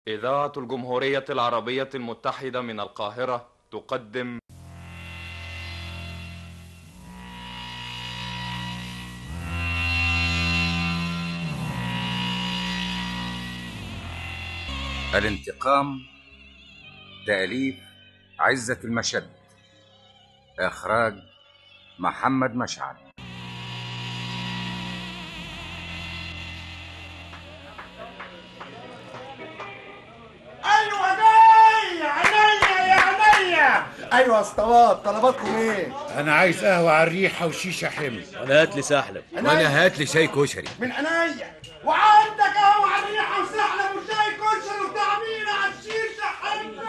إذاعة الجمهورية العربية المتحدة من القاهرة تقدم الانتقام تأليف عزة المشد إخراج محمد مشعل ايوه جاي عينيا يا عينيا ايوه يا اسطوات طلباتكم ايه انا عايز قهوه على الريحه وشيشه حمل انا هات لي سحلب وأنا هات لي شاي كشري من عينيا وعندك اهو على الريحه وسحلب وشاي كشري وتعمير على الشيشه حبيبي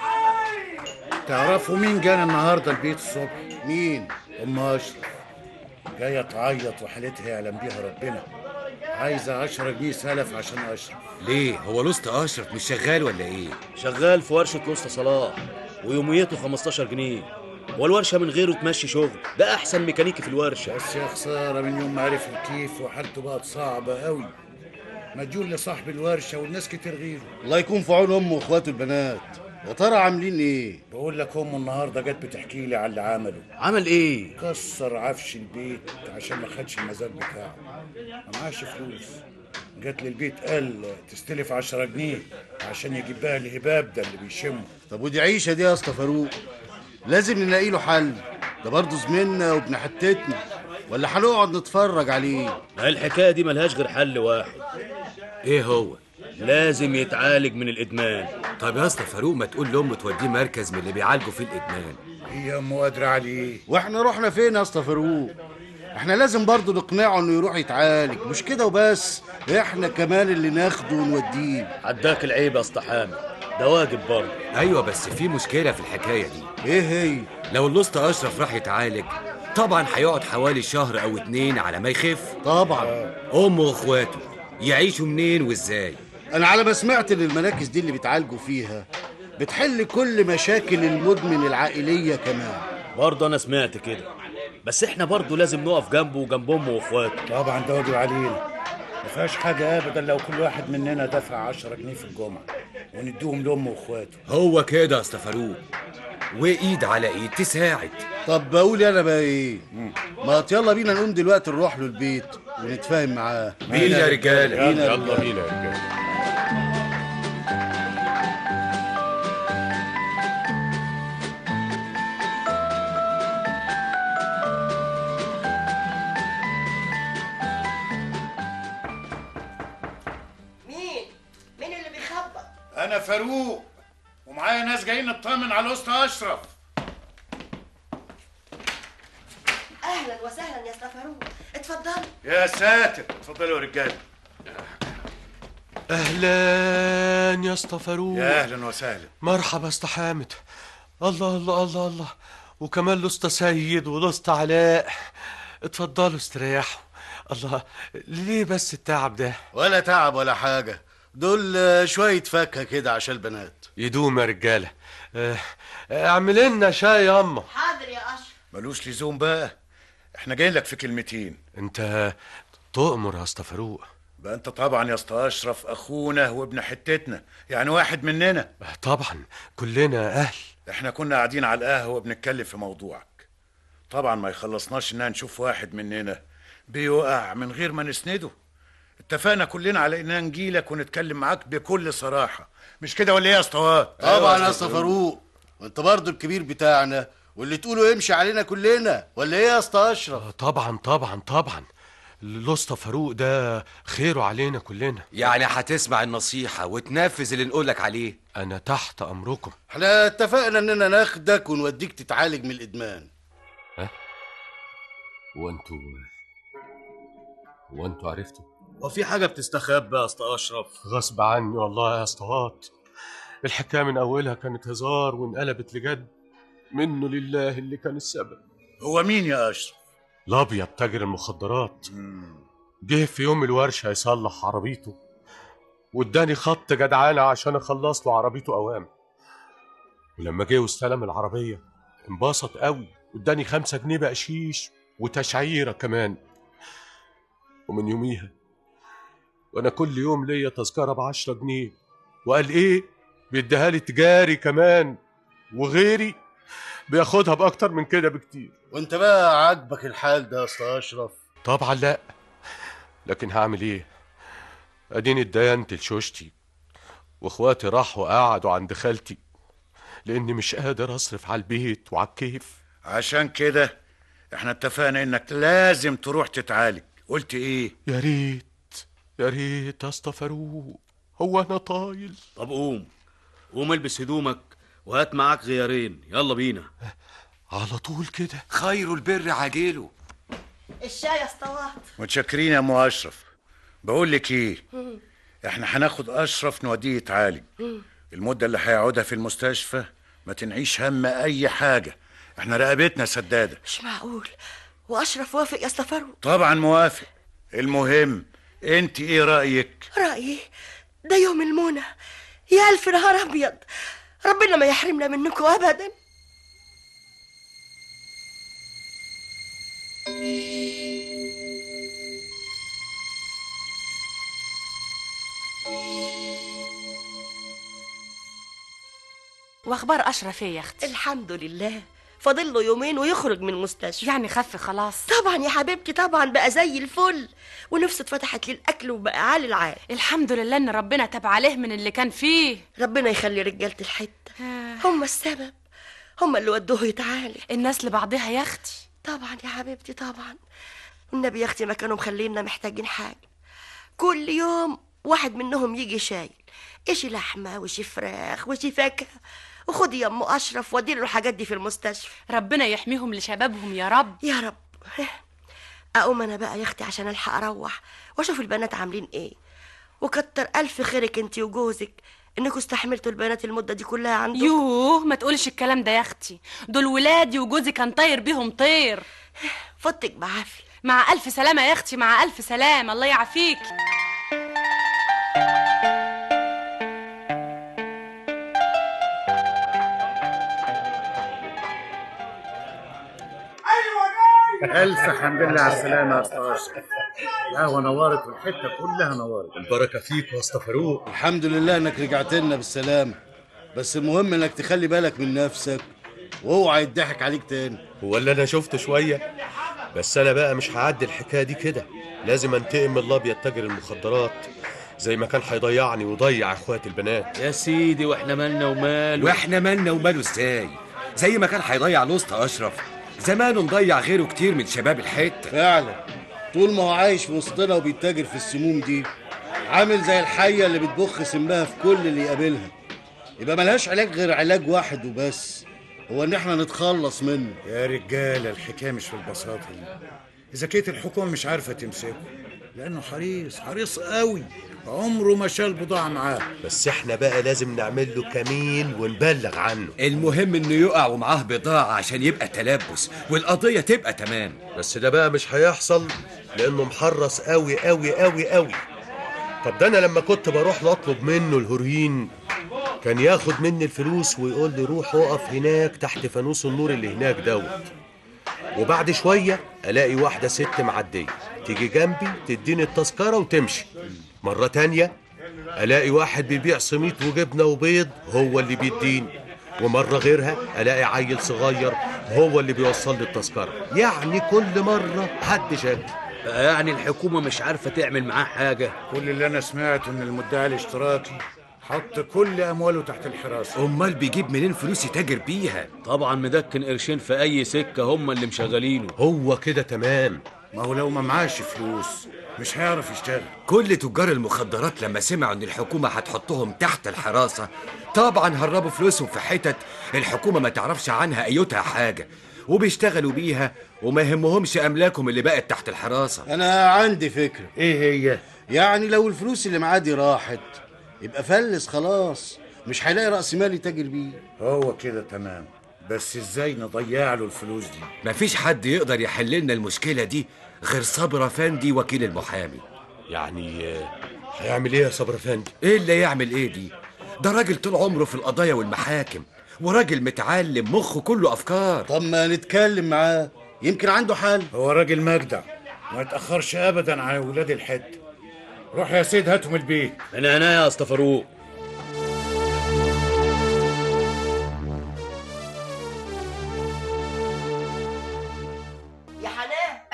تعرفوا مين جانا النهارده البيت الصبح مين ام اشرف جايه تعيط وحالتها يعلم بيها ربنا عايزه 10 جنيه سلف عشان اشرف ليه هو لوست أشرف مش شغال ولا إيه شغال في ورشه لوستا صلاح ويوميته 15 جنيه والورشه من غيره تمشي شغل ده احسن ميكانيكي في الورشه بس يا خساره من يوم ما عرف الكيف وحالته بقت صعبه قوي مديون لصاحب الورشه والناس كتير غيره الله يكون في عون امه واخواته البنات يا ترى عاملين ايه بقول لك امه النهارده جت بتحكي لي على اللي عمله عمل ايه كسر عفش البيت عشان ما خدش المزاد بتاعه ما معاش فلوس جت للبيت قال تستلف 10 جنيه عشان يجيب بها الهباب ده اللي بيشمه طب ودي عيشه دي يا اسطى فاروق لازم نلاقي له حل ده برضه زميلنا وابن حتتنا ولا هنقعد نتفرج عليه ما هي الحكايه دي ملهاش غير حل واحد إيه هو لازم يتعالج من الادمان طب يا اسطى فاروق ما تقول لأمه توديه مركز من اللي بيعالجوا فيه الإدمان هي امه قادره عليه واحنا رحنا فين يا اسطى فاروق احنا لازم برضه نقنعه انه يروح يتعالج مش كده وبس احنا كمان اللي ناخده ونوديه عداك العيب يا اسطى حامد ده واجب برضه أيوة بس في مشكلة في الحكاية دي ايه هي لو اللوست أشرف راح يتعالج طبعا هيقعد حوالي شهر أو اتنين على ما يخف طبعا أمه وإخواته يعيشوا منين وإزاي انا على ما سمعت ان المراكز دي اللي بيتعالجوا فيها بتحل كل مشاكل المدمن العائليه كمان برضه انا سمعت كده بس احنا برضه لازم نقف جنبه وجنب امه واخواته طبعا ده واجب علينا ما فيهاش حاجه ابدا لو كل واحد مننا دفع 10 جنيه في الجمعه ونديهم لامه واخواته هو كده يا اسطى فاروق وإيد على إيد تساعد طب بقول انا بقى ايه ما يلا بينا نقوم دلوقتي نروح له البيت ونتفاهم معاه بينا يا رجالة بينا يا يلا بينا يا رجاله مين؟ مين اللي بيخبط؟ انا فاروق ومعايا ناس جايين نطمن على الاسطى اشرف اهلا وسهلا يا استفاروق اتفضلوا يا ساتر اتفضلوا يا رجاله اهلا يا اسطى فاروق يا اهلا وسهلا مرحبا يا اسطى حامد الله الله الله الله وكمان الاسطى سيد والاسطى علاء اتفضلوا استريحوا الله ليه بس التعب ده ولا تعب ولا حاجه دول آه، شويه فاكهه كده عشان البنات يدوم يا رجاله اه، اعمل لنا شاي يا اما حاضر يا اشرف ملوش لزوم بقى احنا جايين لك في كلمتين انت تؤمر يا اسطى فاروق بقى انت طبعا يا اسطى اشرف اخونا وابن حتتنا يعني واحد مننا اه، طبعا كلنا اهل احنا كنا قاعدين على القهوه بنتكلم في موضوعك طبعا ما يخلصناش اننا نشوف واحد مننا بيوقع من غير ما نسنده اتفقنا كلنا على اننا نجيلك ونتكلم معاك بكل صراحه مش كده ولا ايه يا اسطوات طبعا يا اسطى فاروق وانت برضه الكبير بتاعنا واللي تقوله يمشي علينا كلنا ولا ايه يا اسطى اشرف اه، طبعا طبعا طبعا الاسطى فاروق ده خيره علينا كلنا يعني هتسمع النصيحة وتنفذ اللي نقولك عليه انا تحت امركم احنا اتفقنا اننا ناخدك ونوديك تتعالج من الادمان وانتوا وانتوا عرفتوا وفي حاجه بتستخبى يا اسطى اشرف غصب عني والله يا اسطوات الحكايه من اولها كانت هزار وانقلبت لجد منه لله اللي كان السبب هو مين يا اشرف الابيض تاجر المخدرات جه في يوم الورشه يصلح عربيته واداني خط جدعانه عشان اخلص له عربيته اوام ولما جه واستلم العربيه انبسط قوي واداني خمسة جنيه بقشيش وتشعيره كمان ومن يوميها وانا كل يوم ليا تذكره بعشرة جنيه وقال ايه بيديها لي تجاري كمان وغيري بياخدها باكتر من كده بكتير وانت بقى عاجبك الحال ده يا اسطى اشرف طبعا لا لكن هعمل ايه اديني اتدينت لشوشتي واخواتي راحوا قعدوا عند خالتي لاني مش قادر اصرف على البيت وعلى الكيف عشان كده احنا اتفقنا انك لازم تروح تتعالج قلت ايه يا ريت يا ريت يا اسطى فاروق هو انا طايل طب قوم قوم البس هدومك وهات معاك غيارين يلا بينا على طول كده خير البر عاجله الشاي يا اسطوات متشكرين يا ام اشرف بقول لك ايه احنا هناخد اشرف نوديه يتعالج المده اللي هيقعدها في المستشفى ما تنعيش هم اي حاجه احنا رقبتنا سداده مش معقول واشرف وافق يا اسطى فاروق طبعا موافق المهم انت ايه رايك رايي ده يوم المنى يا الف نهار ابيض ربنا ما يحرمنا منكم ابدا واخبار اشرف ايه يا اختي الحمد لله فاضل له يومين ويخرج من المستشفى يعني خف خلاص طبعا يا حبيبتي طبعا بقى زي الفل ونفسه اتفتحت للاكل وبقى عالي العال الحمد لله ان ربنا تاب عليه من اللي كان فيه ربنا يخلي رجاله الحته هم السبب هم اللي ودوه يتعالج الناس لبعضها يا اختي طبعا يا حبيبتي طبعا والنبي يا اختي ما كانوا مخلينا محتاجين حاجه كل يوم واحد منهم يجي شايل ايش لحمه وش فراخ وش فاكهه وخدي يا ام اشرف ودي له الحاجات دي في المستشفى ربنا يحميهم لشبابهم يا رب يا رب اقوم انا بقى يا اختي عشان الحق اروح واشوف البنات عاملين ايه وكتر الف خيرك انت وجوزك انكم استحملتوا البنات المده دي كلها عندكم يوه ما تقولش الكلام ده يا اختي دول ولادي وجوزي كان طاير بيهم طير فوتك بعافيه مع الف سلامه يا اختي مع الف سلامه الله يعافيك ايوه جاي الف حمد لله على السلامه يا استاذ اشرف القهوه نورت والحته كلها نورت البركه فيك يا اسطى فاروق الحمد لله انك رجعت لنا بالسلامه بس المهم انك تخلي بالك من نفسك واوعى يضحك عليك تاني هو اللي انا شفته شويه بس انا بقى مش هعدي الحكايه دي كده لازم انتقم من الابيض تاجر المخدرات زي ما كان هيضيعني ويضيع اخواتي البنات يا سيدي واحنا مالنا وماله واحنا مالنا وماله ازاي زي ما كان هيضيع الوسط اشرف زمانه مضيع غيره كتير من شباب الحته فعلا طول ما هو عايش في وسطنا وبيتاجر في السموم دي عامل زي الحيه اللي بتبخ سمها في كل اللي يقابلها يبقى ملهاش علاج غير علاج واحد وبس هو ان احنا نتخلص منه يا رجاله الحكايه مش في البساطه دي اذا كانت الحكومه مش عارفه تمسكه لانه حريص حريص قوي عمره ما شال بضاعه معاه بس احنا بقى لازم نعمل له كمين ونبلغ عنه المهم انه يقع ومعاه بضاعه عشان يبقى تلبس والقضيه تبقى تمام بس ده بقى مش هيحصل لانه محرص قوي قوي قوي قوي طب ده انا لما كنت بروح له اطلب منه الهروين كان ياخد مني الفلوس ويقول لي روح اقف هناك تحت فانوس النور اللي هناك دوت وبعد شوية ألاقي واحدة ست معدية تيجي جنبي تديني التذكرة وتمشي مرة تانية ألاقي واحد بيبيع سميط وجبنة وبيض هو اللي بيديني ومرة غيرها ألاقي عيل صغير هو اللي بيوصل لي التذكرة يعني كل مرة حد شاكي بقى يعني الحكومه مش عارفه تعمل معاه حاجه كل اللي انا سمعته ان المدعي الاشتراكي حط كل امواله تحت الحراسه امال بيجيب منين فلوس يتاجر بيها طبعا مدكن قرشين في اي سكه هم اللي مشغلينه هو كده تمام ما هو لو ما معاش فلوس مش هيعرف يشتغل كل تجار المخدرات لما سمعوا ان الحكومه هتحطهم تحت الحراسه طبعا هربوا فلوسهم في حتت الحكومه ما تعرفش عنها ايتها حاجه وبيشتغلوا بيها وما يهمهمش املاكهم اللي بقت تحت الحراسه انا عندي فكره ايه هي يعني لو الفلوس اللي معاه دي راحت يبقى فلس خلاص مش هيلاقي راس مال يتاجر بيه هو كده تمام بس ازاي نضيع له الفلوس دي مفيش حد يقدر يحل لنا المشكله دي غير صبر افندي وكيل المحامي يعني آه، هيعمل ايه يا صبر افندي ايه اللي يعمل ايه دي ده راجل طول عمره في القضايا والمحاكم وراجل متعلم مخه كله افكار طب ما نتكلم معاه يمكن عنده حل هو راجل مجدع ما يتاخرش ابدا على ولاد الحته روح يا سيد هاتهم البيت انا هنا يا اسطى فاروق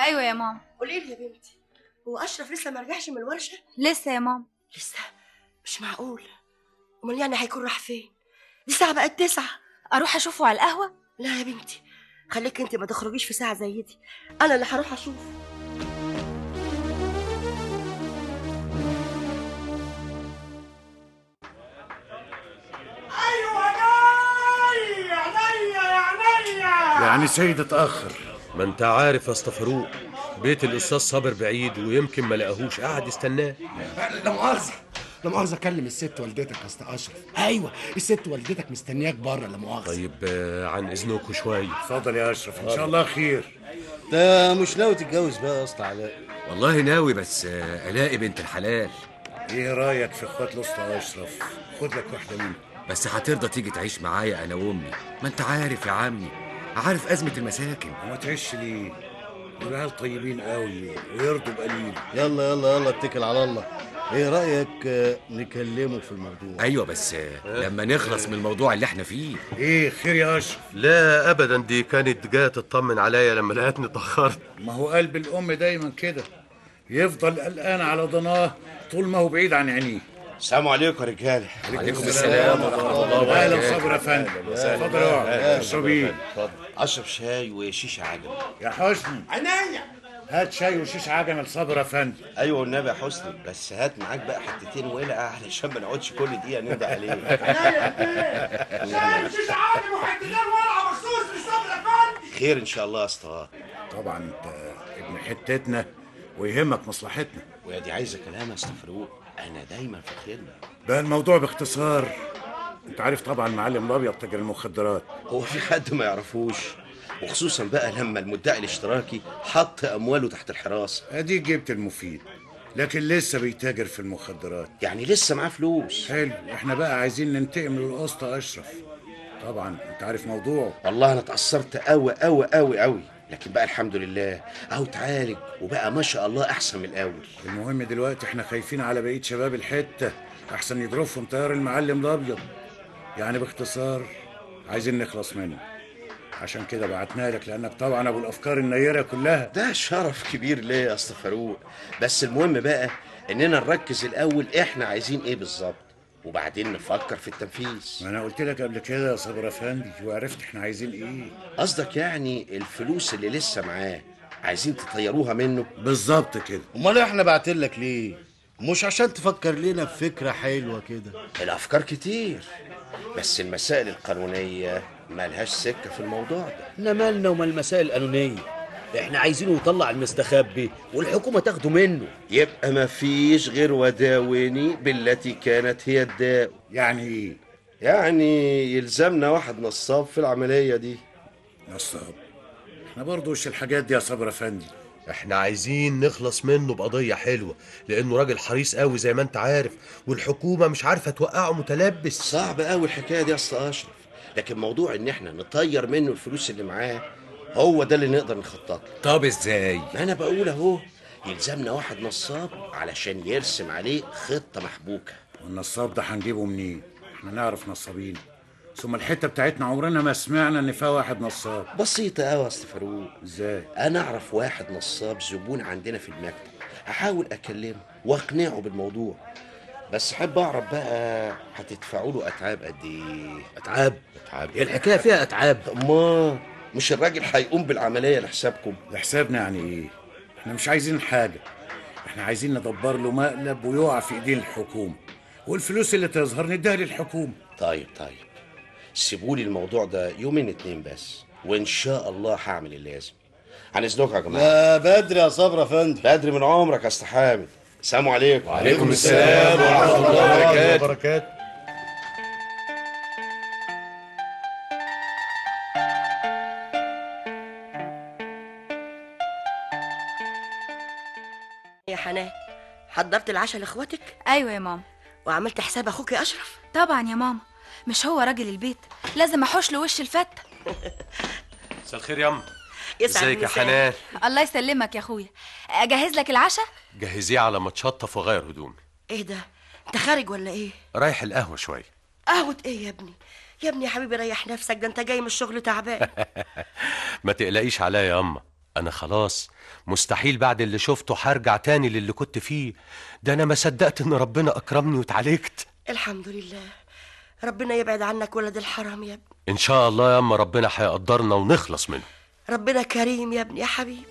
ايوه يا ماما قولي لي يا بنتي هو اشرف لسه ما رجعش من الورشه لسه يا ماما لسه مش معقول امال يعني هيكون راح فين دي الساعه بقت تسعة اروح اشوفه على القهوه لا يا بنتي خليك انت ما تخرجيش في ساعه زي دي انا اللي هروح اشوف ايوه جاي عينيا يا عينيا يعني سيد اتأخر ما انت عارف يا اسطى فاروق بيت الاستاذ صابر بعيد ويمكن ما لقاهوش قاعد يستناه لا مؤاخذة لا مؤاخذة كلم الست والدتك يا اسطى اشرف ايوه الست والدتك مستنياك بره لا مؤاخذة طيب آه، عن اذنكم شويه اتفضل يا اشرف ان شاء الله خير انت مش ناوي تتجوز بقى يا اسطى علاء والله ناوي بس آه، الاقي بنت الحلال ايه رايك في اخوات الاسطى اشرف خد لك واحده منهم بس هترضى تيجي تعيش معايا انا وامي ما انت عارف يا عمي عارف ازمه المساكن وما تعيش ليه دول عيال طيبين قوي ويرضوا بقليل يلا يلا يلا اتكل على الله ايه رايك آه، نكلمه في الموضوع ايوه بس آه، لما نخلص من الموضوع اللي احنا فيه ايه خير يا اشرف لا ابدا دي كانت جايه تطمن عليا لما لقيتني اتاخرت ما هو قلب الام دايما كده يفضل قلقان على ضناه طول ما هو بعيد عن عينيه السلام عليكم يا رجاله عليكم السلام ورحمه الله اهلا وبركاته صبري يا فندم اتفضل اقعد اشرب ايه اشرب شاي وشيشه عجل يا حسني عينيا هات شاي وشيش عجمل صبري يا فندم ايوه والنبي يا حسني بس هات معاك بقى حتتين ولقه علشان ما نقعدش كل دقيقه نندى عليه شايف شيش عادي وحددين ورقه مخصوص لصبر افندي خير ان شاء الله يا اسطى طبعا انت ابن حتتنا ويهمك مصلحتنا ويا دي عايزه كلام يا اسطى فاروق انا دايما في الخدمه بقى الموضوع باختصار انت عارف طبعا المعلم الابيض تاجر المخدرات هو في حد ما يعرفوش وخصوصا بقى لما المدعي الاشتراكي حط امواله تحت الحراسه اديك جبت المفيد لكن لسه بيتاجر في المخدرات يعني لسه معاه فلوس حلو احنا بقى عايزين ننتقم للاسطى اشرف طبعا انت عارف موضوعه والله انا اتاثرت قوي قوي قوي قوي لكن بقى الحمد لله اهو اتعالج وبقى ما شاء الله احسن من الاول المهم دلوقتي احنا خايفين على بقيه شباب الحته احسن يضربهم طيار المعلم الابيض يعني باختصار عايزين نخلص منه عشان كده بعتنا لك لانك طبعا ابو الافكار النيره كلها ده شرف كبير ليا يا اسطى فاروق بس المهم بقى اننا نركز الاول احنا عايزين ايه بالظبط وبعدين نفكر في التنفيذ ما انا قلت لك قبل كده يا صبر افندي وعرفت احنا عايزين ايه قصدك يعني الفلوس اللي لسه معاه عايزين تطيروها منه بالظبط كده امال احنا بعتلك لك ليه مش عشان تفكر لنا في فكره حلوه كده الافكار كتير بس المسائل القانونيه مالهاش سكه في الموضوع ده احنا مالنا ومال المسائل القانونيه احنا عايزينه يطلع المستخبي والحكومه تاخده منه يبقى ما فيش غير وداوني بالتي كانت هي الداء يعني ايه يعني يلزمنا واحد نصاب في العمليه دي نصاب احنا برضه وش الحاجات دي يا صبر افندي احنا عايزين نخلص منه بقضيه حلوه لانه راجل حريص قوي زي ما انت عارف والحكومه مش عارفه توقعه متلبس صعب قوي الحكايه دي يا اسطى اشرف لكن موضوع ان احنا نطير منه الفلوس اللي معاه هو ده اللي نقدر نخطط له طب ازاي ما انا بقول اهو يلزمنا واحد نصاب علشان يرسم عليه خطه محبوكه والنصاب ده هنجيبه منين احنا نعرف نصابين ثم الحته بتاعتنا عمرنا ما سمعنا ان فيها واحد نصاب بسيطه قوي يا اسطى فاروق ازاي انا اعرف واحد نصاب زبون عندنا في المكتب هحاول اكلمه واقنعه بالموضوع بس احب اعرف بقى هتدفعوا له اتعاب قد ايه اتعاب اتعاب هي الحكايه فيها اتعاب ما مش الراجل هيقوم بالعمليه لحسابكم لحسابنا يعني ايه احنا مش عايزين حاجه احنا عايزين ندبر له مقلب ويقع في ايدين الحكومه والفلوس اللي تظهر نديها للحكومه طيب طيب سيبولي الموضوع ده يومين اتنين بس وان شاء الله هعمل اللازم عن اذنكم يا جماعه لا بدري يا صبر افندي بدري من عمرك يا اسطى حامد السلام عليكم وعليكم السلام ورحمه الله وبركاته يا حنان حضرت العشاء لاخواتك ايوه يا ماما وعملت حساب اخوك يا اشرف طبعا يا ماما مش هو راجل البيت لازم احوش له وش الفته مساء الخير يا ام يسعد ازيك يا مساك. حنان الله يسلمك يا اخويا اجهز لك العشاء جهزيه على ما اتشطف واغير هدومي ايه ده انت خارج ولا ايه رايح القهوه شويه قهوة ايه يا ابني يا ابني يا حبيبي ريح نفسك ده انت جاي من الشغل تعبان ما تقلقيش عليا يا اما انا خلاص مستحيل بعد اللي شفته هرجع تاني للي كنت فيه ده انا ما صدقت ان ربنا اكرمني واتعالجت الحمد لله ربنا يبعد عنك ولد الحرام يا ابني ان شاء الله يا اما ربنا هيقدرنا ونخلص منه ربنا كريم يا ابني يا حبيبي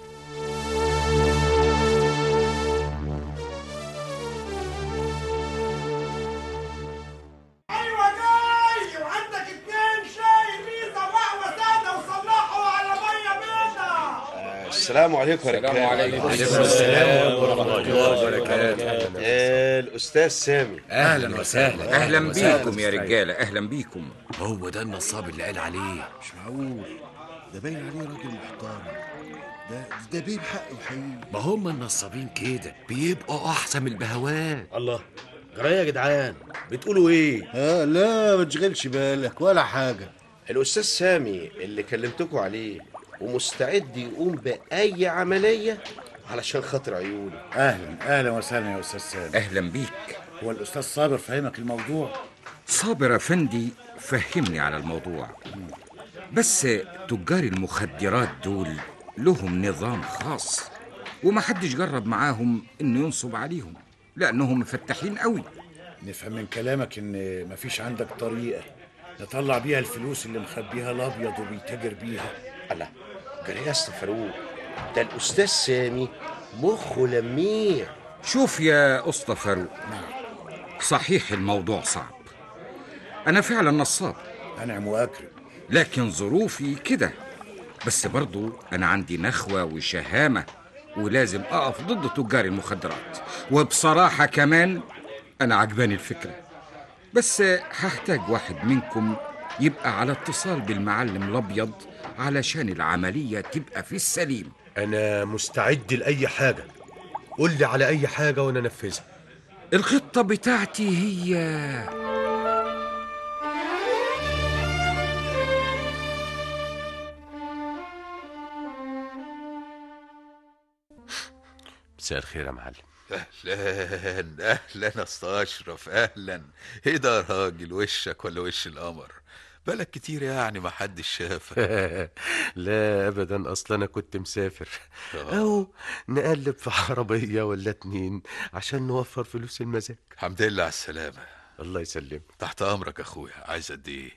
ايوه جاي وعندك اتنين شاي ميزه وقهوه ساده وصلحوا على ميه بيضه السلام عليكم يا السلام رجاله عليكم. وعليكم السلام ورحمة الله وبركاته. آه، الاستاذ سامي اهلا وسهلا اهلا بيكم يا رجاله اهلا بيكم هو ده النصاب اللي قال عليه مش معقول ده باين عليه راجل محترم ده ده بيه بحقه حقيقي ما هم النصابين كده بيبقوا احسن من البهوات الله جرايه يا جدعان بتقولوا ايه اه لا ما تشغلش بالك ولا حاجه الاستاذ سامي اللي كلمتكم عليه ومستعد يقوم باي عمليه علشان خاطر عيوني اهلا اهلا وسهلا يا استاذ سامي اهلا بيك هو الاستاذ صابر فهمك الموضوع صابر افندي فهمني على الموضوع بس تجار المخدرات دول لهم نظام خاص ومحدش جرب معاهم انه ينصب عليهم لانهم مفتحين قوي نفهم من كلامك ان مفيش عندك طريقه نطلع بيها الفلوس اللي مخبيها الابيض وبيتاجر بيها الله جرايه يا اسطى فاروق ده الاستاذ سامي مخه لميع شوف يا اسطى فاروق صحيح الموضوع صعب انا فعلا نصاب انعم واكرم لكن ظروفي كده بس برضو انا عندي نخوه وشهامه ولازم اقف ضد تجار المخدرات وبصراحه كمان انا عجباني الفكره بس هحتاج واحد منكم يبقى على اتصال بالمعلم الابيض علشان العمليه تبقى في السليم انا مستعد لاي حاجه قول لي على اي حاجه وانا انفذها الخطه بتاعتي هي مساء الخير يا معلم اهلا اهلا اسطى اشرف اهلا ايه ده يا راجل وشك ولا وش القمر بالك كتير يعني ما حدش شافك لا ابدا اصلا انا كنت مسافر او نقلب في عربيه ولا اتنين عشان نوفر فلوس المزاج الحمد لله على السلامه الله يسلمك تحت امرك اخويا عايز قد ايه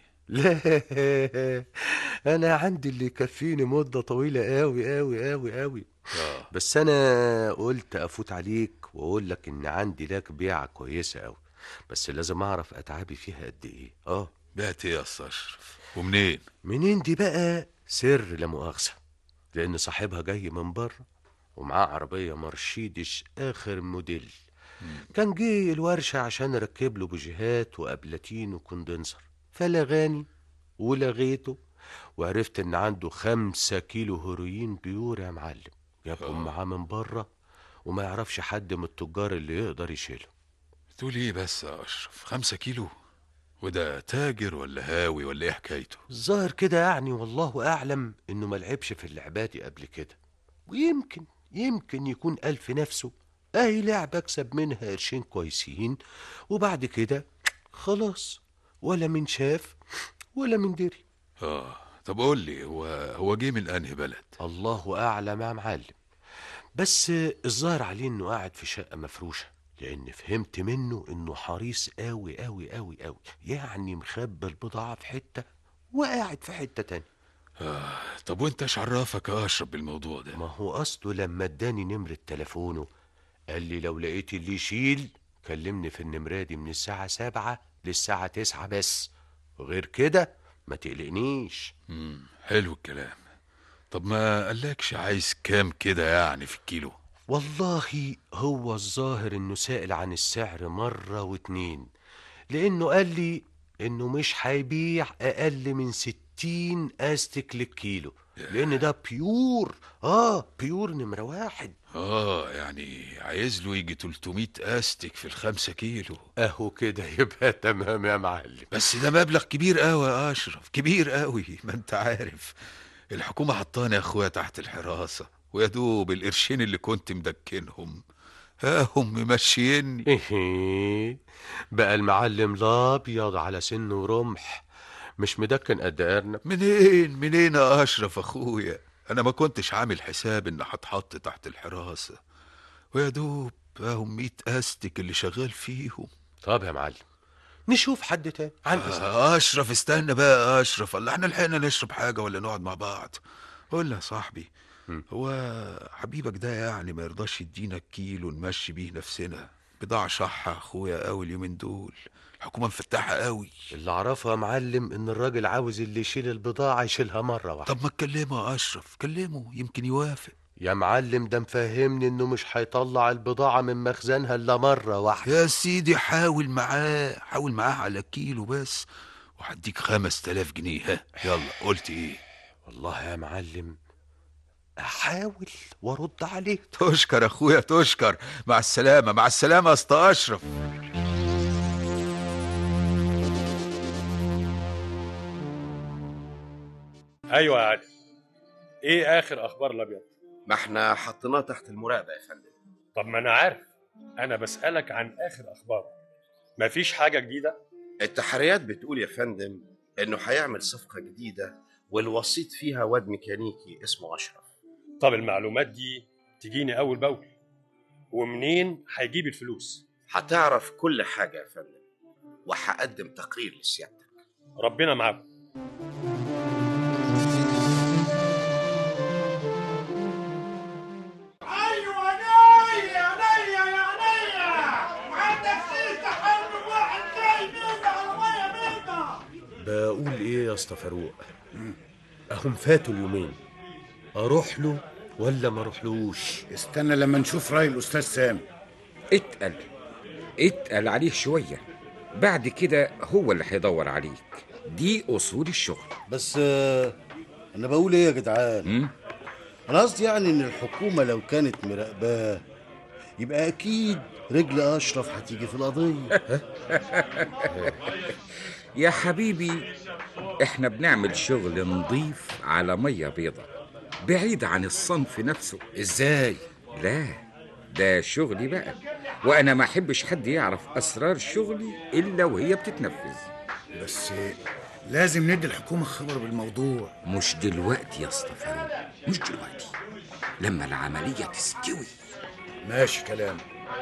لا انا عندي اللي يكفيني مده طويله قوي قوي قوي قوي اه بس انا قلت افوت عليك واقول لك ان عندي لك بيعه كويسه قوي بس لازم اعرف اتعابي فيها قد ايه اه بعت ايه يا اسطى اشرف ومنين منين دي بقى سر لا مؤاخذه لان صاحبها جاي من بره ومعاه عربيه مرشيدش اخر موديل كان جه الورشه عشان اركب له بوجيهات وابلاتين وكوندنسر فلغاني ولغيته وعرفت ان عنده خمسة كيلو هيروين بيور يا معلم جابهم معاه من بره وما يعرفش حد من التجار اللي يقدر يشيله تقول ايه بس يا اشرف خمسة كيلو وده تاجر ولا هاوي ولا ايه حكايته الظاهر كده يعني والله اعلم انه ما لعبش في اللعبات دي قبل كده ويمكن يمكن يكون قال في نفسه اهي لعبة اكسب منها قرشين كويسين وبعد كده خلاص ولا من شاف ولا من دري اه طب قول لي هو هو جه من انهي بلد الله اعلم يا معلم بس الظاهر عليه انه قاعد في شقه مفروشه لان فهمت منه انه حريص قوي قوي قوي قوي يعني مخبي البضاعه في حته وقاعد في حته تانية آه طب وانت ايش عرفك يا اشرف بالموضوع ده ما هو اصله لما اداني نمره تليفونه قال لي لو لقيت اللي يشيل كلمني في النمره دي من الساعه سبعة للساعه تسعة بس غير كده ما تقلقنيش امم حلو الكلام طب ما قالكش عايز كام كده يعني في الكيلو والله هو الظاهر انه سائل عن السعر مرة واتنين لانه قال لي انه مش هيبيع اقل من ستين استك للكيلو لان ده بيور اه بيور نمرة واحد اه يعني عايز له يجي 300 استك في الخمسة كيلو اهو كده يبقى تمام يا معلم بس ده مبلغ كبير قوي يا اشرف كبير قوي ما انت عارف الحكومة حطاني يا اخويا تحت الحراسة ويا دوب القرشين اللي كنت مدكنهم ها هم ممشيني ايه بقى المعلم الابيض على سنه ورمح مش مدكن قد ارنب منين منين يا اشرف اخويا انا ما كنتش عامل حساب ان هتحط تحت الحراسة ويا دوب اهم ميت استك اللي شغال فيهم طب يا معلم نشوف حد تاني عن إذنك. آه اشرف استنى بقى يا اشرف الله احنا لحقنا نشرب حاجة ولا نقعد مع بعض قول لي يا صاحبي هو حبيبك ده يعني ما يرضاش يدينا كيلو نمشي بيه نفسنا بضاعة شحة اخويا قوي اليومين دول الحكومة مفتحة قوي اللي اعرفه يا معلم ان الراجل عاوز اللي يشيل البضاعة يشيلها مرة واحدة طب ما تكلمه يا اشرف كلمه يمكن يوافق يا معلم ده مفهمني انه مش هيطلع البضاعة من مخزنها الا مرة واحدة يا سيدي حاول معاه حاول معاه على كيلو بس وهديك خمس تلاف جنيه ها يلا قلت ايه والله يا معلم احاول وارد عليه تشكر اخويا تشكر مع السلامة مع السلامة يا اسطى اشرف ايوه يا علي ايه اخر اخبار الابيض ما احنا حطيناه تحت المراقبه يا فندم طب ما انا عارف انا بسالك عن اخر اخبار مفيش حاجه جديده التحريات بتقول يا فندم انه هيعمل صفقه جديده والوسيط فيها واد ميكانيكي اسمه اشرف طب المعلومات دي تجيني اول باول ومنين هيجيب الفلوس هتعرف كل حاجه يا فندم وهقدم تقرير لسيادتك ربنا معاكم ايوه نايا نايا يا نايا وعندك سيس تحرك واحد جاي بينا على ميه بيضة بقول ايه يا اسطى فاروق اهم فاتوا اليومين اروح له ولا ما اروحلوش استنى لما نشوف راي الاستاذ سامي اتقل اتقل عليه شوية بعد كده هو اللي هيدور عليك دي أصول الشغل بس آه، انا بقول ايه يا جدعان انا قصدي يعني ان الحكومه لو كانت مراقباه يبقى اكيد رجل اشرف هتيجي في القضيه يا حبيبي احنا بنعمل شغل نظيف على مية بيضة بعيد عن الصنف نفسه ازاي لا ده شغلي بقى وانا ما احبش حد يعرف اسرار شغلي الا وهي بتتنفذ بس لازم ندي الحكومة خبر بالموضوع مش دلوقتي يا اسطى فاروق مش دلوقتي لما العملية تستوي ماشي كلام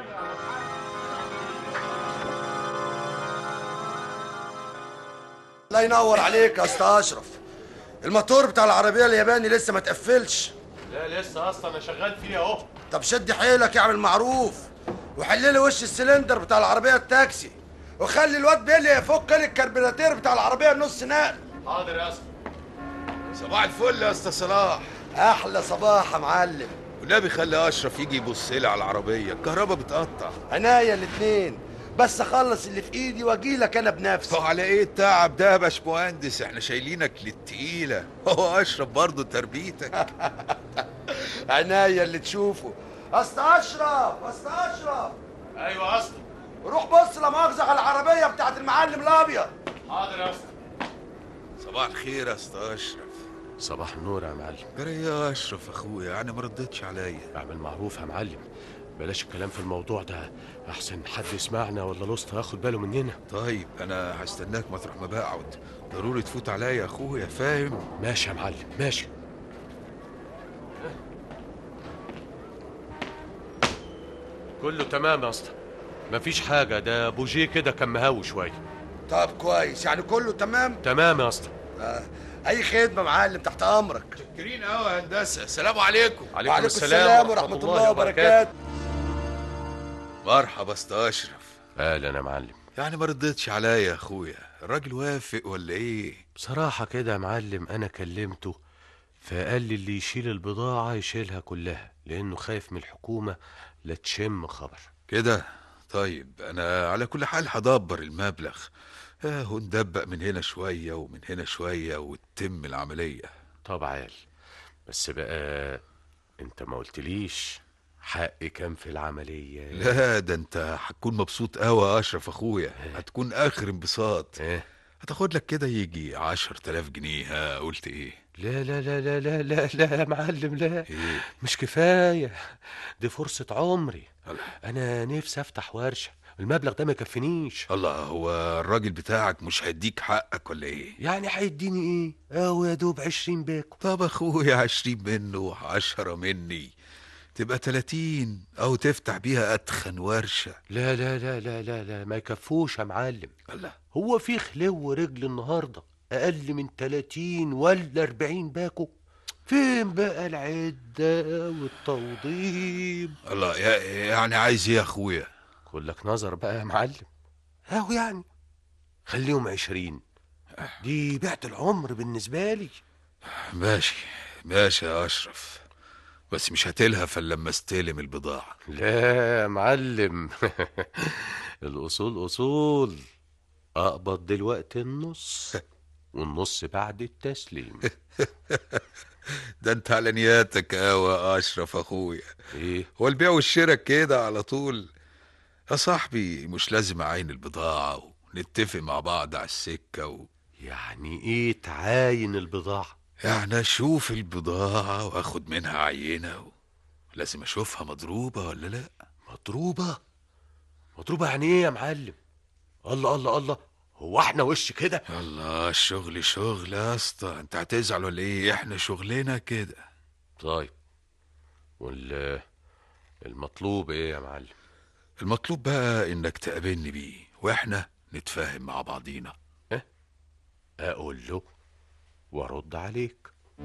الله ينور عليك يا اسطى اشرف الموتور بتاع العربيه الياباني لسه ما تقفلش لا لسه اصلا انا شغال فيه اهو طب شد حيلك اعمل معروف وحل لي وش السلندر بتاع العربيه التاكسي وخلي الواد بيلي يفك لي الكربيراتير بتاع العربيه النص نقل حاضر يا اسطى صباح الفل يا اسطى صلاح احلى صباح يا معلم والنبي خلي اشرف يجي يبص لي على العربيه الكهرباء بتقطع عناية الاتنين بس اخلص اللي في ايدي واجي لك انا بنفسي على ايه التعب ده يا باشمهندس احنا شايلينك للتقيله هو اشرف برضه تربيتك عناية اللي تشوفه اصل اشرف اصل اشرف ايوه اصلا روح بص لا مؤاخذه على العربيه بتاعت المعلم الابيض حاضر يا اسطى صباح الخير يا اسطى اشرف صباح النور يا معلم جري يا اشرف اخويا انا ما ردتش عليا اعمل معروف يا معلم بلاش الكلام في الموضوع ده احسن حد يسمعنا ولا الوسط ياخد باله مننا طيب انا هستناك مطرح ما بقعد ضروري تفوت عليا يا اخويا فاهم ماشي يا معلم ماشي كله تمام يا اسطى مفيش حاجه ده بوجيه كده كان مهاوي شويه طب كويس يعني كله تمام تمام يا اسطى آه. اي خدمه يا معلم تحت امرك شكرين قوي يا هندسه السلام عليكم وعليكم السلام ورحمه الله وبركاته مرحبا اسطى اشرف اهلا يا معلم يعني ما ردتش عليا يا اخويا الراجل وافق ولا ايه بصراحه كده يا معلم انا كلمته فقال لي اللي يشيل البضاعه يشيلها كلها لانه خايف من الحكومه لا تشم خبر كده طيب انا على كل حال هدبر المبلغ اهو ندبق من هنا شويه ومن هنا شويه وتتم العمليه طب عال بس بقى انت ما قلتليش حق كام في العمليه لا ده انت هتكون مبسوط قوي يا اشرف اخويا هتكون اخر انبساط ايه هتاخد لك كده يجي عشر تلاف جنيه ها قلت ايه لا لا لا لا لا لا لا يا معلم لا مش كفايه دي فرصه عمري انا نفسي افتح ورشه المبلغ ده ما يكفينيش الله هو الراجل بتاعك مش هيديك حقك ولا ايه يعني هيديني ايه اهو يا دوب عشرين باكو طب اخويا عشرين منه عشرة مني تبقى تلاتين او تفتح بيها اتخن ورشة لا لا لا لا لا لا ما يكفوش يا معلم الله هو في خلو رجل النهارده اقل من 30 ولا 40 باكو فين بقى العده والتوضيب الله يا- يعني عايز ايه يا اخويا كلك نظر بقى يا معلم اهو يعني خليهم عشرين دي بعت العمر بالنسبه لي ماشي ماشي يا اشرف بس مش هتلهف الا لما استلم البضاعة لا يا معلم الاصول اصول اقبض دلوقتي النص والنص بعد التسليم ده انت على نياتك قوي يا اشرف اخويا ايه هو البيع والشراء كده على طول يا صاحبي مش لازم اعين البضاعة ونتفق مع بعض على السكة و... يعني ايه تعاين البضاعة يعني اشوف البضاعة واخد منها عينة و... لازم اشوفها مضروبة ولا لا مضروبة مضروبة يعني ايه يا معلم الله الله الله هو احنا وش كده الله الشغل شغل يا اسطى انت هتزعل ولا ايه احنا شغلنا كده طيب وال المطلوب ايه يا معلم المطلوب بقى انك تقابلني بيه واحنا نتفاهم مع بعضينا اقول له وارد عليك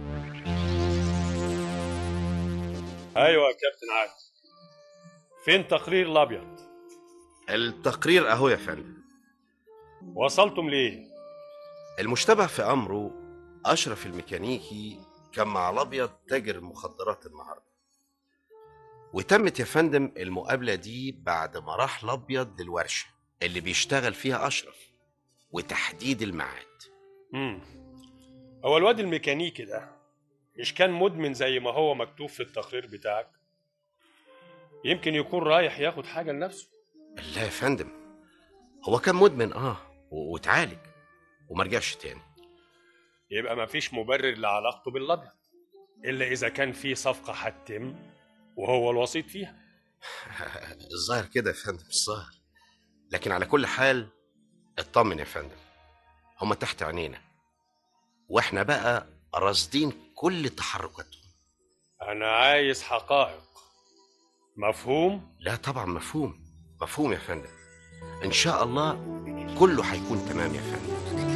ايوه يا كابتن عادل فين تقرير الابيض التقرير اهو يا فندم وصلتم ليه المشتبه في امره اشرف الميكانيكي كان مع الابيض تاجر المخدرات النهارده وتمت يا فندم المقابله دي بعد ما راح الابيض للورشه اللي بيشتغل فيها اشرف وتحديد الميعاد امم هو الواد الميكانيكي ده مش كان مدمن زي ما هو مكتوب في التقرير بتاعك يمكن يكون رايح ياخد حاجه لنفسه لا يا فندم هو كان مدمن اه و- واتعالج وما رجعش تاني يبقى مفيش مبرر لعلاقته بالابيض الا اذا كان في صفقه هتتم وهو الوسيط فيها الظاهر كده يا فندم الظاهر لكن على كل حال اطمن يا فندم هما تحت عينينا واحنا بقى راصدين كل تحركاتهم انا عايز حقائق مفهوم لا طبعا مفهوم مفهوم يا فندم ان شاء الله كله هيكون تمام يا فندم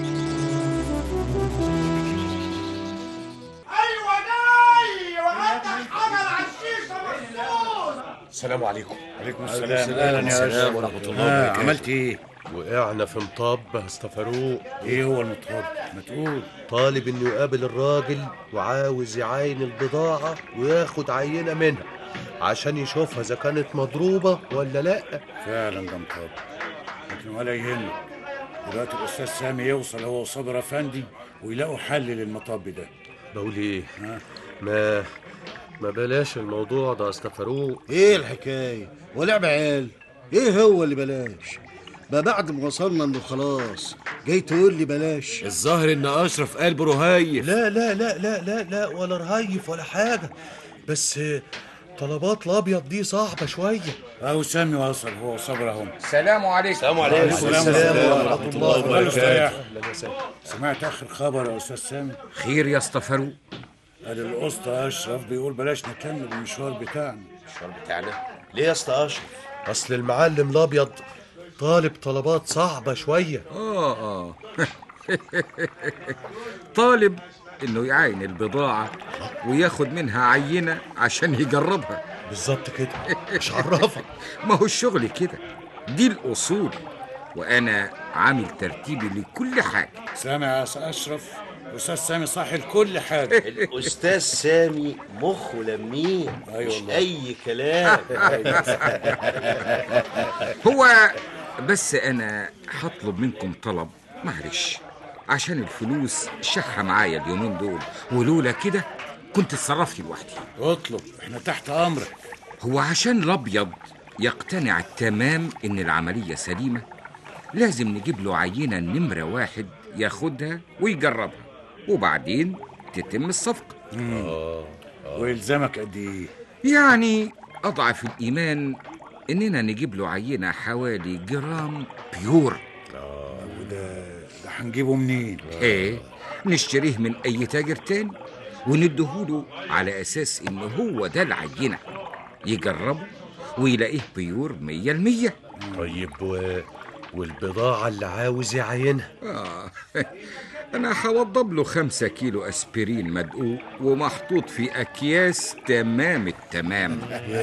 ايوه جاي وعندك حجر على الشيشه مخصوص السلام عليكم عليكم السلام اهلا يا السلام اشرف ورحمة الله آه، وبركاته عملت ايه وقعنا في مطب يا اسطى فاروق ايه هو المطب ما تقول طالب انه يقابل الراجل وعاوز يعاين البضاعة وياخد عينة منها عشان يشوفها اذا كانت مضروبة ولا لا فعلا ده مطب لكن ولا يهمك دلوقتي الاستاذ سامي يوصل هو وصابر افندي ويلاقوا حل للمطب ده بقول ايه ما ما بلاش الموضوع ده يا اسطى فاروق ايه الحكايه ولعب عيال ايه هو اللي بلاش بقى بعد ما وصلنا انه خلاص جاي تقول لي بلاش الظاهر ان اشرف قلبه رهيف لا لا لا لا لا لا ولا رهيف ولا حاجة بس طلبات الابيض دي صعبة شوية اهو سامي وصل هو وصابر اهم السلام عليكم السلام عليكم السلام ورحمة الله وبركاته أهلا سمعت اخر خبر يا استاذ سامي خير يا اسطى فاروق قال الاسطى اشرف بيقول بلاش نكمل المشوار بتاعنا المشوار بتاعنا ليه يا اسطى اشرف اصل المعلم الابيض طالب طلبات صعبة شوية اه اه طالب انه يعاين البضاعة وياخد منها عينة عشان يجربها بالظبط كده مش عرفك ما هو الشغل كده دي الاصول وانا عامل ترتيبي لكل حاجة سامع يا أستاذ اشرف الاستاذ سامي صاحي لكل حاجه الاستاذ سامي مخه لمين أيوة مش والله. اي كلام هو بس انا هطلب منكم طلب معلش عشان الفلوس شحة معايا اليومين دول ولولا كده كنت اتصرفت لوحدي اطلب احنا تحت امرك هو عشان الابيض يقتنع تمام ان العملية سليمة لازم نجيب له عينة نمرة واحد ياخدها ويجربها وبعدين تتم الصفقة ويلزمك قد ايه يعني أضعف الإيمان إننا نجيب له عينة حوالي جرام بيور اه وده ده هنجيبه منين؟ إيه نشتريه من أي تاجر تاني وندهوله على أساس إن هو ده العينة يجربه ويلاقيه بيور مية المية طيب و... والبضاعة اللي عاوز يعينها آه أنا هوضب له خمسة كيلو أسبرين مدقوق ومحطوط في أكياس تمام التمام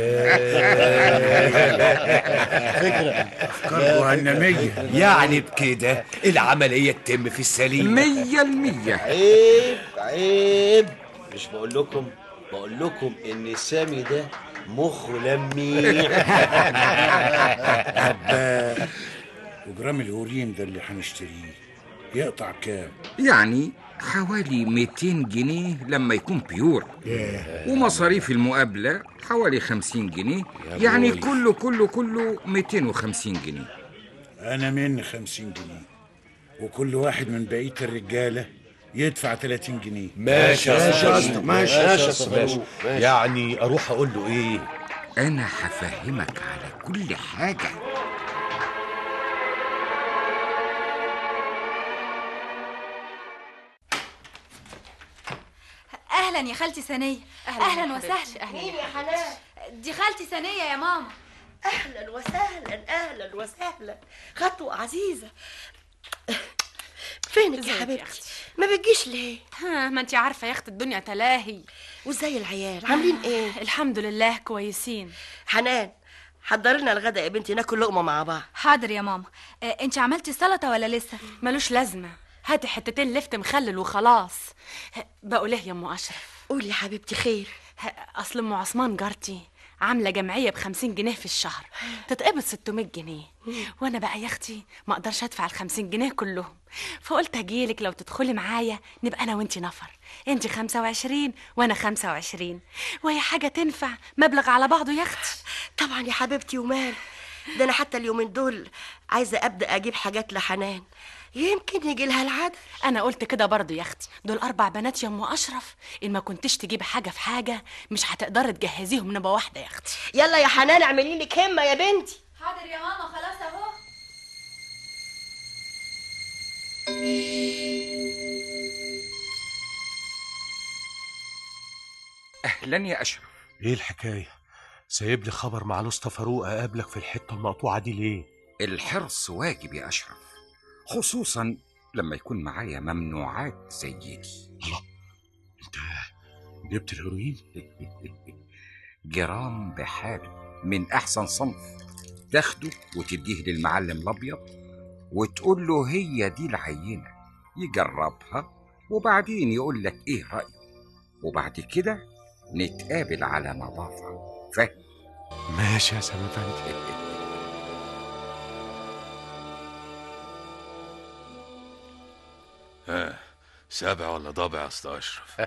أفكار جهنمية يعني بكده العملية تتم في السليم مية المية عيب عيب مش بقول لكم بقول لكم ان سامي ده مخه لميع طب وجرام الهورين ده اللي هنشتريه يقطع كام؟ يعني حوالي 200 جنيه لما يكون بيور ومصاريف المقابلة حوالي 50 جنيه يعني بوي. كله كله كله 250 جنيه أنا مني خمسين جنيه وكل واحد من بقية الرجالة يدفع 30 جنيه ماشي يا ماشي يا اسطى اسطى، ماشي يا اسطى ماشي فاروق. يعني اروح اقول له ايه أنا هفهمك على كل حاجة اهلا يا خالتي ثانيه أهلاً اهلا يا حبيبتي، وسهلا أهلاً مين يا حنان دي خالتي ثانيه يا ماما اهلا وسهلا اهلا وسهلا خطوه عزيزه فينك ازيك يا يا حبيبتي ما بتجيش ليه ها ما انت عارفه يا اخت الدنيا تلاهي وازاي العيال عاملين ايه الحمد لله كويسين حنان حضري لنا الغدا يا بنتي ناكل لقمه مع بعض حاضر يا ماما آه، انت عملتي السلطه ولا لسه ملوش لازمه هاتي حتتين لفت مخلل وخلاص بقول ايه يا ام اشرف قولي يا حبيبتي خير اصل ام عثمان جارتي عامله جمعيه ب 50 جنيه في الشهر تتقبض 600 جنيه وانا بقى يا اختي ما اقدرش ادفع ال 50 جنيه كلهم فقلت اجيلك لو تدخلي معايا نبقى انا وانتي نفر انتي 25 وانا 25 وهي حاجه تنفع مبلغ على بعضه يا اختي طبعا يا حبيبتي ومال ده انا حتى اليومين دول عايزه ابدا اجيب حاجات لحنان يمكن يجي لها العدل انا قلت كده برضه يا اختي دول اربع بنات يا ام اشرف ان ما كنتش تجيبي حاجه في حاجه مش هتقدري تجهزيهم نبقى واحده يا اختي يلا يا حنان اعملي لك همه يا بنتي حاضر يا ماما خلاص اهو أهلا يا أشرف ايه الحكايه سايب لي خبر مع الاسطى فاروق اقابلك في الحته المقطوعه دي ليه الحرص واجب يا أشرف خصوصا لما يكون معايا ممنوعات زي دي انت جبت الهيروين جرام بحاله من أحسن صنف تاخده وتديه للمعلم الأبيض وتقول له هي دي العينة يجربها وبعدين يقول لك إيه رأيه وبعد كده نتقابل على نظافة فاهم ماشي يا سامي فندي ها سابع ولا ضابع يا اسطى اشرف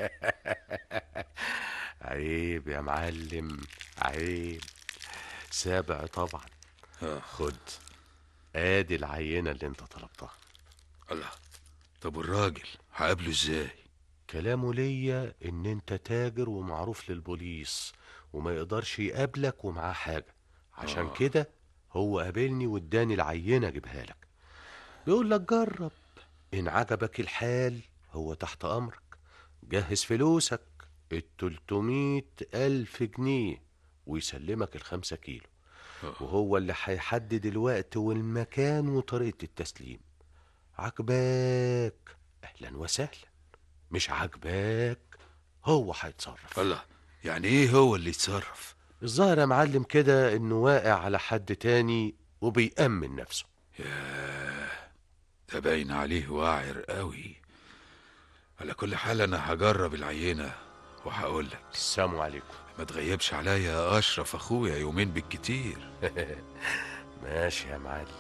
عيب يا معلم عيب سابع طبعا خد ادي العينه اللي انت طلبتها الله طب والراجل هقابله ازاي كلامه ليا ان انت تاجر ومعروف للبوليس وما يقدرش يقابلك ومعاه حاجه عشان آه. كده هو قابلني واداني العينه اجيبها لك بيقول لك جرب ان عجبك الحال هو تحت امرك جهز فلوسك التلتمية ألف جنيه ويسلمك الخمسة كيلو وهو اللي هيحدد الوقت والمكان وطريقة التسليم عجباك أهلا وسهلا مش عجباك هو هيتصرف الله يعني ايه هو اللي يتصرف الظاهر يا معلم كده انه واقع على حد تاني وبيأمن نفسه ياه ده باين عليه واعر قوي على كل حال انا هجرب العينه وهقول لك السلام عليكم ما تغيبش عليا يا اشرف اخويا يومين بالكتير ماشي يا معلم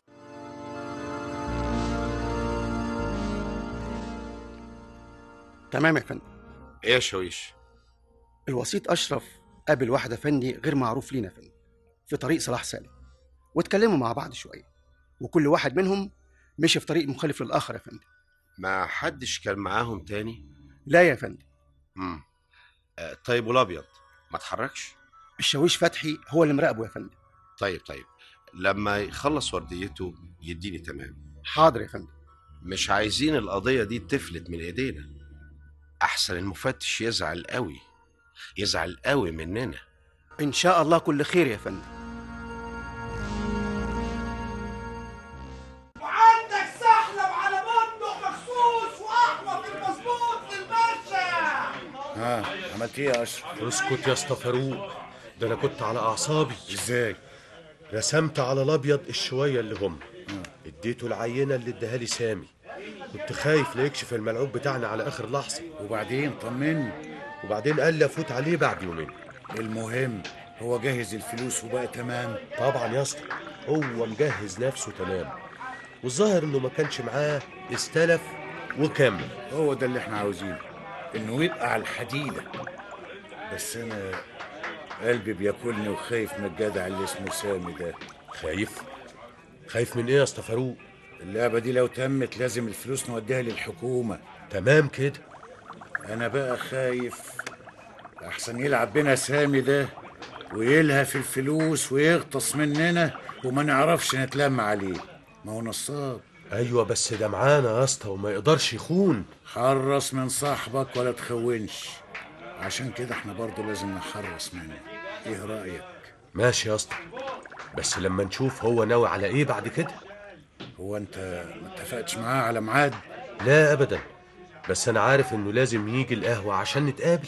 تمام يا فندم ايه يا شويش الوسيط اشرف قابل واحده فندي غير معروف لينا يا فندم في طريق صلاح سالم واتكلموا مع بعض شويه وكل واحد منهم مشي في طريق مخالف للاخر يا فندم ما حدش كان معاهم تاني لا يا فندم امم آه طيب والابيض ما اتحركش الشاويش فتحي هو اللي مراقبه يا فندم طيب طيب لما يخلص ورديته يديني تمام حاضر يا فندم مش عايزين القضية دي تفلت من ايدينا احسن المفتش يزعل قوي يزعل قوي مننا ان شاء الله كل خير يا فندم وعندك سحلب على بندق مخصوص واحمر المظبوط للمرشا ها عملت ايه يا اشرف اسكت يا اسطى فاروق ده انا كنت على اعصابي ازاي رسمت على الابيض الشويه اللي هم اديته العينه اللي اداها لي سامي كنت خايف لا يكشف الملعوب بتاعنا على اخر لحظه وبعدين طمني وبعدين قال لي افوت عليه بعد يومين المهم هو جهز الفلوس وبقى تمام طبعا يا اسطى هو مجهز نفسه تمام والظاهر انه ما كانش معاه استلف وكمل هو ده اللي احنا عاوزينه انه يبقى على الحديده بس انا قلبي بياكلني وخايف من الجدع اللي اسمه سامي ده خايف خايف من ايه يا اسطى فاروق اللعبه دي لو تمت لازم الفلوس نوديها للحكومه تمام كده انا بقى خايف احسن يلعب بينا سامي ده ويلهف الفلوس ويغطس مننا وما نعرفش نتلم عليه ما هو نصاب ايوه بس ده معانا يا اسطى وما يقدرش يخون حرص من صاحبك ولا تخونش عشان كده احنا برضه لازم نحرص منه ايه رايك ماشي يا اسطى بس لما نشوف هو ناوي على ايه بعد كده هو انت ما اتفقتش معاه على ميعاد لا ابدا بس انا عارف انه لازم يجي القهوه عشان نتقابل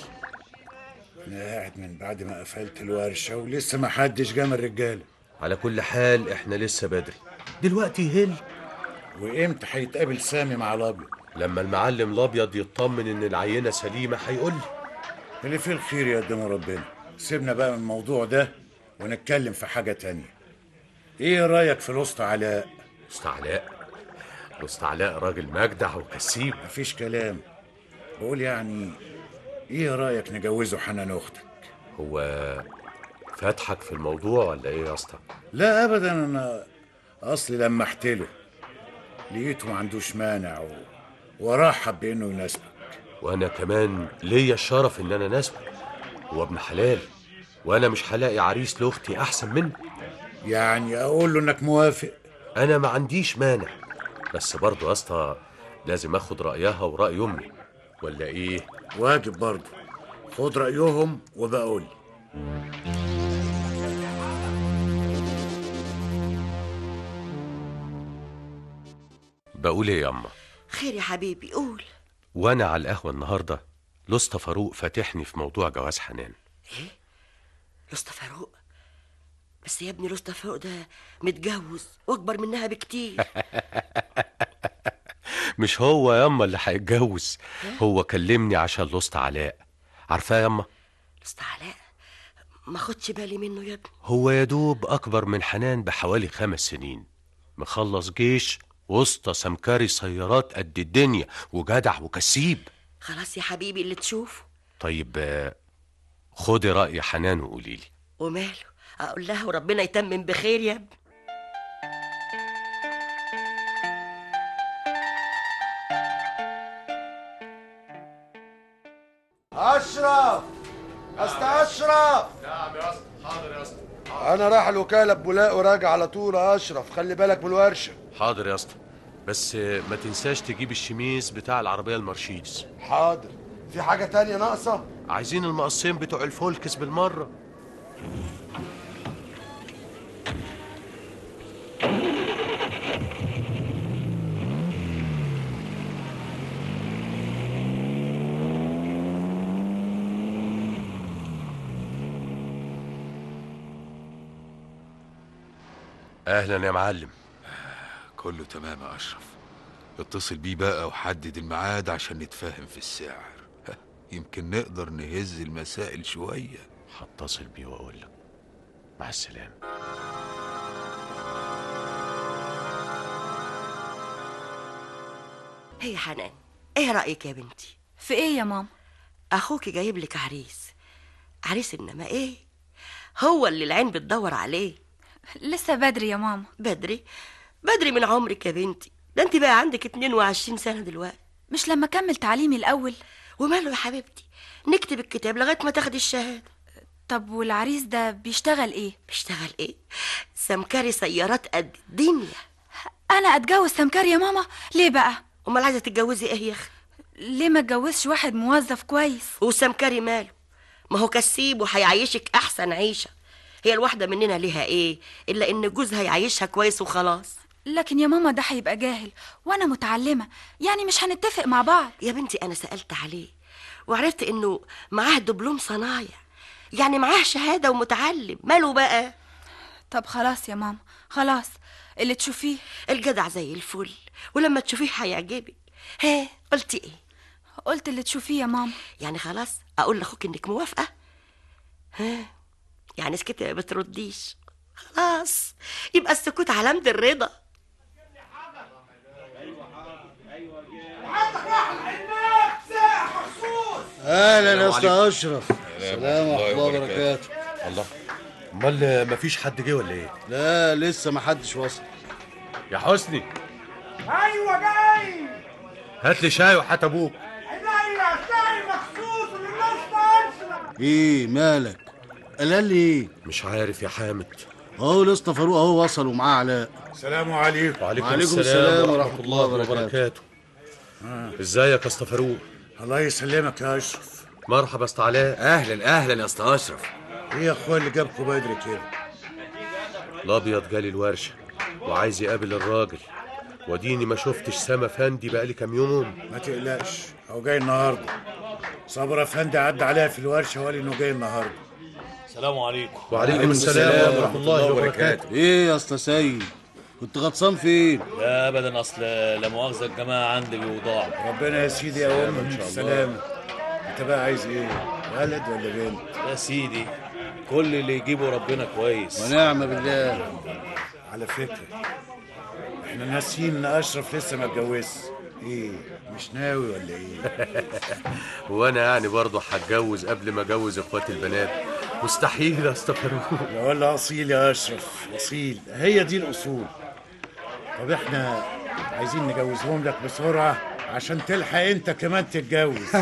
انا قاعد من بعد ما قفلت الورشه ولسه ما حدش جه من الرجاله على كل حال احنا لسه بدري دلوقتي هل وامتى هيتقابل سامي مع الابيض لما المعلم الابيض يطمن ان العينه سليمه هيقول لي اللي فيه الخير يقدمه ربنا سيبنا بقى من الموضوع ده ونتكلم في حاجه تانية ايه رايك في الوسط علاء وسط علاء وسط علاء راجل مجدع وكسيب مفيش كلام بقول يعني ايه رايك نجوزه حنان اختك هو فاتحك في الموضوع ولا ايه يا اسطى لا ابدا انا اصلي لمحت له لقيته ما عندوش مانع و... ورحب بانه يناسبك وانا كمان ليا الشرف ان انا ناسبك هو ابن حلال وانا مش هلاقي عريس لاختي احسن منه يعني اقول له انك موافق انا ما عنديش مانع بس برضه يا اسطى لازم اخد رايها وراي امي ولا ايه واجب برضه خد رايهم وبقول بقول ايه يا اما خير يا حبيبي قول وانا على القهوه النهارده لسطى فاروق فاتحني في موضوع جواز حنان ايه لسطى فاروق بس يا ابني لسطى فاروق ده متجوز واكبر منها بكتير مش هو ياما اللي هيتجوز هو كلمني عشان لسطى علاء عارفاه ياما لسطى علاء ما خدش بالي منه يا ابني هو يا دوب اكبر من حنان بحوالي خمس سنين مخلص جيش وسطى سمكري سيارات قد الدنيا وجدع وكسيب خلاص يا حبيبي اللي تشوفه طيب آه، خدي رأي حنان وقولي لي وماله اقول لها وربنا يتمم بخير يا ابني اشرف است اشرف نعم يا اسطى حاضر يا اسطى انا رايح الوكاله ببولاق وراجع على طول يا اشرف خلي بالك من الورشه حاضر يا اسطى بس آه، ما تنساش تجيب الشميز بتاع العربية المرشيدس حاضر في حاجه تانية ناقصه عايزين المقصين بتوع الفولكس بالمرة اهلا يا معلم كله تمام يا اشرف اتصل بيه بقى وحدد الميعاد عشان نتفاهم في السعر يمكن نقدر نهز المسائل شويه هتصل بيه واقول لك مع السلامة هي يا حنان ايه رايك يا بنتي في ايه يا ماما اخوك جايب لك عريس عريس انما ايه هو اللي العين بتدور عليه لسه بدري يا ماما بدري بدري من عمرك يا بنتي ده انت بقى عندك 22 سنه دلوقتي مش لما اكمل تعليمي الاول وماله يا حبيبتي نكتب الكتاب لغايه ما تاخدي الشهاده طب والعريس ده بيشتغل ايه بيشتغل ايه سمكري سيارات قد الدنيا انا اتجوز سمكري يا ماما ليه بقى امال عايزه تتجوزي ايه يا اخي ليه ما اتجوزش واحد موظف كويس وسمكري ماله ما هو كسيب وهيعيشك احسن عيشه هي الواحده مننا ليها ايه الا ان جوزها يعيشها كويس وخلاص لكن يا ماما ده هيبقى جاهل وانا متعلمه يعني مش هنتفق مع بعض يا بنتي انا سالت عليه وعرفت انه معاه دبلوم صنايع يعني معاه شهاده ومتعلم ماله بقى طب خلاص يا ماما خلاص اللي تشوفيه الجدع زي الفل ولما تشوفيه هيعجبك ها قلتي ايه قلت اللي تشوفيه يا ماما يعني خلاص اقول لاخوك انك موافقه ها يعني سكتي ما بترديش خلاص يبقى السكوت علامه الرضا عندك واحد عناب ساعة مخصوص اهلا يا السلام اسطى عليكم. اشرف السلام ورحمه الله وبركاته الله امال مفيش حد جه ولا ايه لا لسه ما حدش وصل يا حسني ايوه جاي هات لي شاي وحات ابوك عينيا شاي مخصوص للناس تشرب ايه مالك قال لي ايه مش عارف يا حامد اهو الاسطى فاروق اهو وصل ومعاه علاء السلام عليكم وعليكم, وعليكم السلام ورحمة الله وبركاته ازيك يا اسطى فاروق الله يسلمك يا اشرف مرحبا يا اسطى علاء اهلا اهلا يا اسطى اشرف ايه يا اخويا اللي جابكم بدري كده الابيض جالي الورشه وعايز يقابل الراجل وديني ما شفتش سما فندي بقالي كام يوم ما تقلقش هو جاي النهارده صبر افندي عدى عليها في الورشه وقال انه جاي النهارده السلام عليكم وعليكم السلام ورحمه الله وبركاته ايه يا اسطى سيد كنت غطسان فين لا ابدا اصل لا مؤاخذه الجماعه عندي بيوضعوا ربنا يا سيدي يا ام سلام انت بقى عايز ايه ولد ولا بنت يا سيدي كل اللي يجيبه ربنا كويس ونعم بالله على فكره احنا ناسيين ان اشرف لسه ما اتجوزش ايه مش ناوي ولا ايه وانا يعني برضه هتجوز قبل ما اجوز اخواتي البنات مستحيل يا اسطى فاروق يا ولا اصيل يا اشرف اصيل هي دي الاصول طب احنا عايزين نجوزهم لك بسرعه عشان تلحق انت كمان تتجوز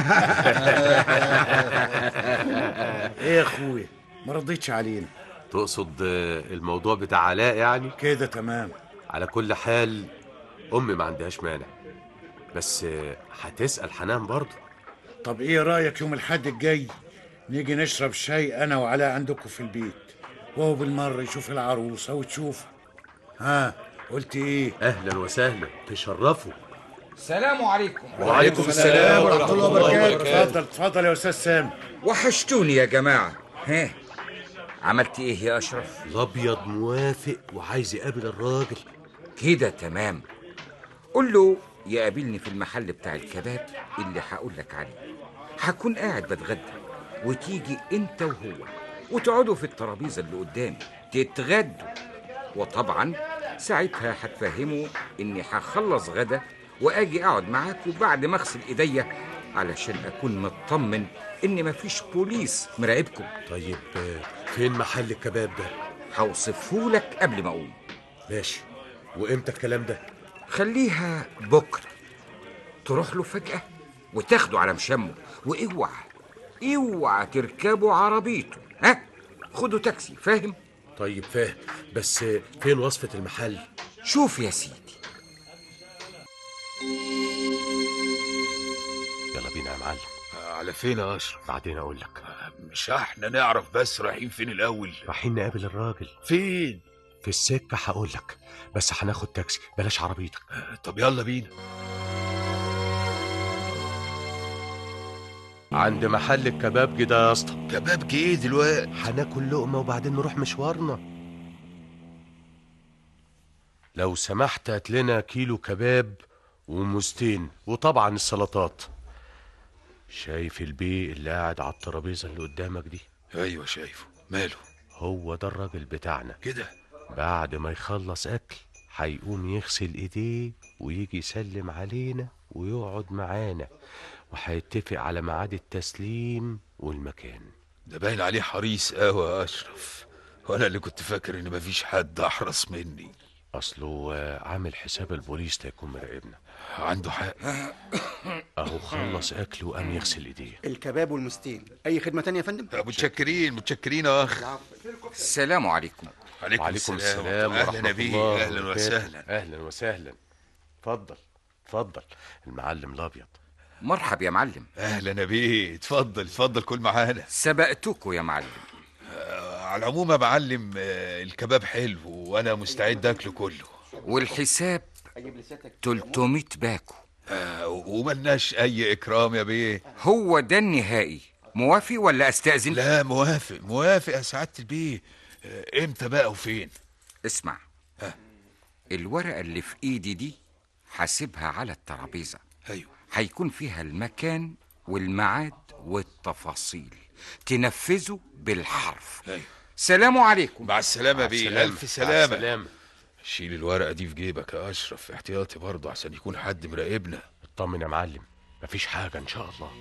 ايه يا اخويا ما رضيتش علينا تقصد آه، الموضوع بتاع علاء يعني كده تمام على كل حال امي ما عندهاش مانع بس آه، هتسال حنان برضه طب ايه رايك يوم الحد الجاي نيجي نشرب شاي انا وعلاء عندكم في البيت وهو بالمره يشوف العروسه وتشوف ها قلت ايه اهلا وسهلا تشرفوا السلام عليكم وعليكم السلام ورحمة الله وبركاته. اتفضل اتفضل يا استاذ سام وحشتوني يا جماعة ها عملت ايه يا اشرف الابيض موافق وعايز يقابل الراجل كده تمام قول له يقابلني في المحل بتاع الكباب اللي هقول لك عليه هكون قاعد بتغدى وتيجي انت وهو وتقعدوا في الترابيزه اللي قدامي تتغدوا وطبعا ساعتها هتفهموا اني هخلص غدا واجي اقعد معاكوا بعد ما اغسل ايديا علشان اكون مطمن ان مفيش بوليس مراقبكم طيب آه، فين محل الكباب ده هوصفهولك قبل ما اقوم ماشي وامتى الكلام ده خليها بكره تروح له فجأة وتاخده على مشمه واوعى اوعى تركبوا عربيته ها خدوا تاكسي فاهم طيب فاهم بس آه، فين وصفة المحل شوف يا سيدي يلا بينا يا معلم على فين يا اشرف بعدين اقول لك مش احنا نعرف بس رايحين فين الاول رايحين نقابل الراجل فين في السكة هقول لك بس هناخد تاكسي بلاش عربيتك طب يلا بينا عند محل الكباب كده يا اسطى كباب ايه دلوقتي هناكل لقمة وبعدين نروح مشوارنا لو سمحت هات لنا كيلو كباب وموزتين وطبعا السلطات شايف البي اللي قاعد على الترابيزة اللي قدامك دي ايوه شايفه ماله هو ده الراجل بتاعنا كده بعد ما يخلص اكل هيقوم يغسل ايديه ويجي يسلم علينا ويقعد معانا وهيتفق على ميعاد التسليم والمكان ده باين عليه حريص قوي يا اشرف وانا اللي كنت فاكر ان مفيش حد احرص مني اصله آه، عامل حساب البوليس ده يكون مراقبنا عنده حق اهو خلص اكل وقام يغسل ايديه الكباب والمستين اي خدمه تانية يا فندم متشكرين متشكرين يا اخ السلام عليكم عليكم, وعليكم السلام, السلام اهلا ورحمة بيه الله اهلا وبركاته. وسهلا اهلا وسهلا اتفضل اتفضل المعلم الابيض مرحب يا معلم اهلا بيه اتفضل اتفضل كل معانا سبقتكوا يا معلم على العموم يا معلم آه، الكباب حلو وانا مستعد اكله كله والحساب 300 باكو آه، وملناش اي اكرام يا بيه هو ده النهائي موافق ولا استأذن لا موافق موافق يا سعاده البيه آه، امتى بقى وفين اسمع الورقة اللي في ايدي دي حاسبها على الترابيزة ايوه هيكون فيها المكان والميعاد والتفاصيل تنفذه بالحرف ايوه سلام عليكم مع السلامه يا مع بيه السلامة. الف مع سلامه السلامة. شيل الورقه دي في جيبك يا اشرف احتياطي برضه عشان يكون حد مراقبنا اطمن يا معلم مفيش حاجه ان شاء الله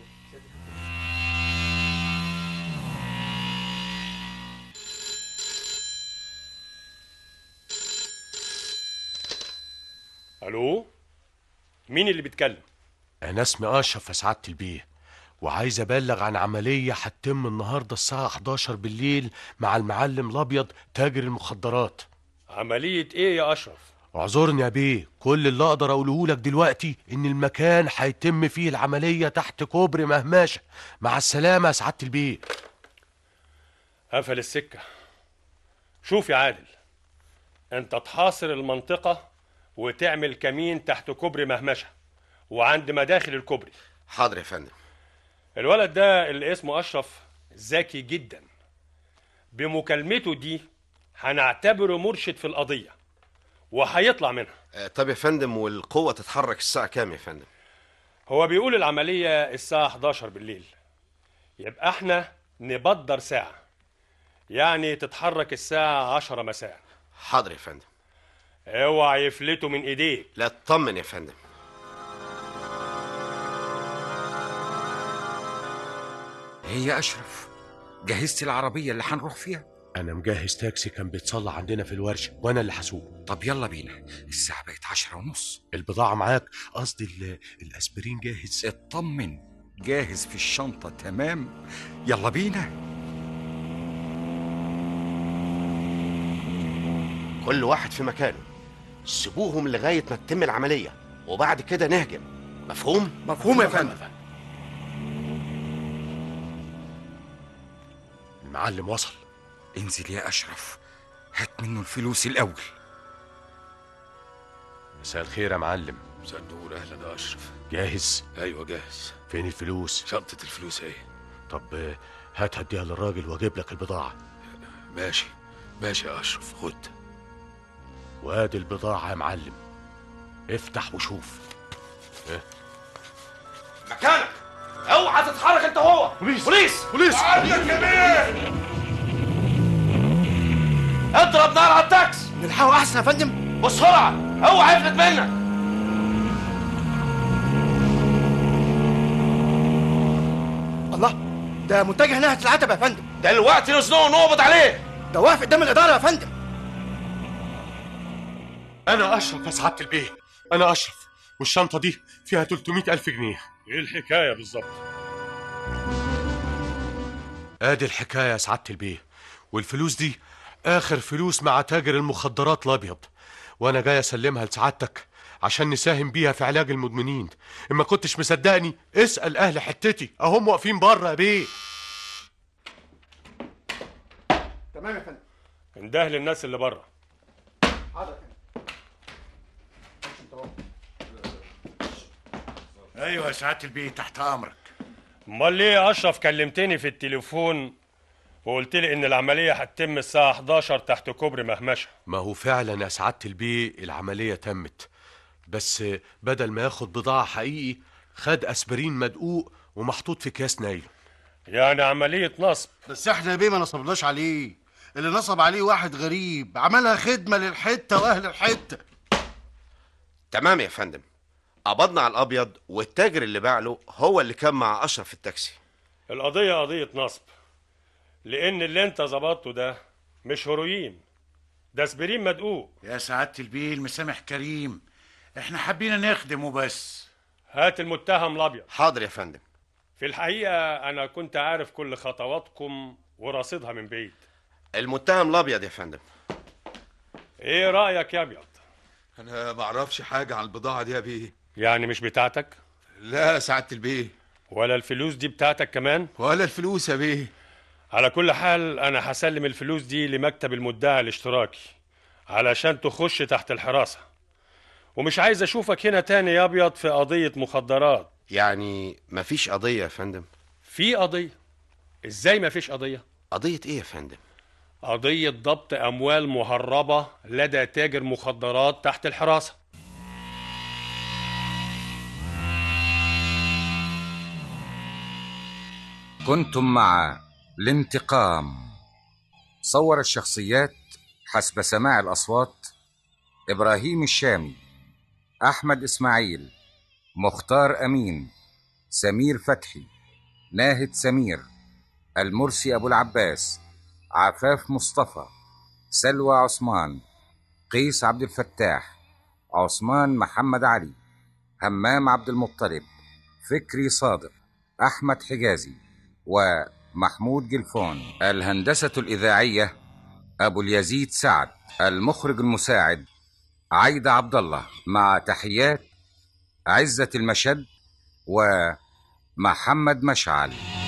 الو مين اللي بيتكلم انا اسمي اشرف يا سعاده البيه وعايز ابلغ عن عمليه هتتم النهارده الساعه 11 بالليل مع المعلم الابيض تاجر المخدرات عمليه ايه يا اشرف اعذرني يا بيه كل اللي اقدر اقوله لك دلوقتي ان المكان هيتم فيه العمليه تحت كوبري مهمشه مع السلامه يا سعاده البيه قفل السكه شوف يا عادل انت تحاصر المنطقه وتعمل كمين تحت كوبري مهمشه وعند مداخل الكوبري حاضر يا فندم الولد ده اللي اسمه اشرف ذكي جدا بمكالمته دي هنعتبره مرشد في القضيه وهيطلع منها آه، طب يا فندم والقوه تتحرك الساعه كام يا فندم هو بيقول العمليه الساعه 11 بالليل يبقى احنا نبدر ساعه يعني تتحرك الساعه 10 مساء حاضر يا فندم اوعى يفلتوا من ايديك لا اطمن يا فندم هي يا أشرف جهزت العربية اللي هنروح فيها انا مجهز تاكسي كان بيتصلى عندنا في الورشه وانا اللي هسوق طب يلا بينا الساعة بقت عشرة ونص البضاعه معاك قصدي ال- الاسبرين جاهز اطمن جاهز في الشنطة تمام يلا بينا كل واحد في مكانه سيبوهم لغايه ما تتم العمليه وبعد كده نهجم مفهوم مفهوم يا فندم المعلم وصل انزل يا أشرف هات منه الفلوس الأول مساء الخير يا معلم مساء النور اهلا يا اشرف جاهز ايوه جاهز فين الفلوس شنطه الفلوس اهي طب آه، هات هديها للراجل واجيب لك البضاعه ماشي ماشي يا اشرف خد وادي البضاعه يا معلم افتح وشوف إيه؟ مكانك اوعى تتحرك انت هو بوليس بوليس بوليس اضرب نار على التاكس نلحقه احسن يا فندم بسرعه اوعى يفلت منك الله ده متجه ناحيه العتبه يا فندم دلوقتي نزنقه ونقبض عليه ده واقف قدام الاداره يا فندم انا اشرف يا سعاده البيه انا اشرف والشنطه دي فيها 300 الف جنيه ايه الحكايه بالظبط ادي الحكايه يا سعاده البيه والفلوس دي اخر فلوس مع تاجر المخدرات الابيض وانا جاي اسلمها لسعادتك عشان نساهم بيها في علاج المدمنين اما كنتش مصدقني اسال اهل حتتي اهم واقفين بره يا بيه تمام يا فندم انده للناس اللي بره حاضر يا فندم ايوه يا سعاده البيه تحت امرك امال ليه يا اشرف كلمتني في التليفون وقلت لي ان العمليه هتتم الساعه 11 تحت كوبري مهمشه ما هو فعلا يا سعاده البيه العمليه تمت بس بدل ما ياخد بضاعه حقيقي خد اسبرين مدقوق ومحطوط في كاس نايلون يعني عمليه نصب بس احنا يا بيه ما نصبناش عليه اللي نصب عليه واحد غريب عملها خدمه للحته واهل الحته تمام يا فندم قبضنا على الابيض والتاجر اللي باع له هو اللي كان مع اشرف في التاكسي القضيه قضيه نصب لان اللي انت ظبطته ده مش هروين ده اسبرين مدقوق يا سعادة البيه المسامح كريم احنا حابين نخدمه بس هات المتهم الابيض حاضر يا فندم في الحقيقه انا كنت عارف كل خطواتكم ورصيدها من بعيد المتهم الابيض يا فندم ايه رايك يا ابيض انا ما اعرفش حاجه عن البضاعه دي يا بيه يعني مش بتاعتك لا سعاده البيه ولا الفلوس دي بتاعتك كمان ولا الفلوس يا بيه على كل حال انا هسلم الفلوس دي لمكتب المدعي الاشتراكي علشان تخش تحت الحراسه ومش عايز اشوفك هنا تاني يا ابيض في قضيه مخدرات يعني مفيش قضيه يا فندم في قضيه ازاي مفيش قضيه قضيه ايه يا فندم قضيه ضبط اموال مهربه لدى تاجر مخدرات تحت الحراسه كنتم مع الانتقام صور الشخصيات حسب سماع الأصوات إبراهيم الشامي أحمد إسماعيل مختار أمين سمير فتحي ناهد سمير المرسي أبو العباس عفاف مصطفى سلوى عثمان قيس عبد الفتاح عثمان محمد علي همام عبد المطلب فكري صادق أحمد حجازي ومحمود جلفون الهندسة الإذاعية أبو اليزيد سعد المخرج المساعد عايدة عبد الله مع تحيات عزة المشد ومحمد مشعل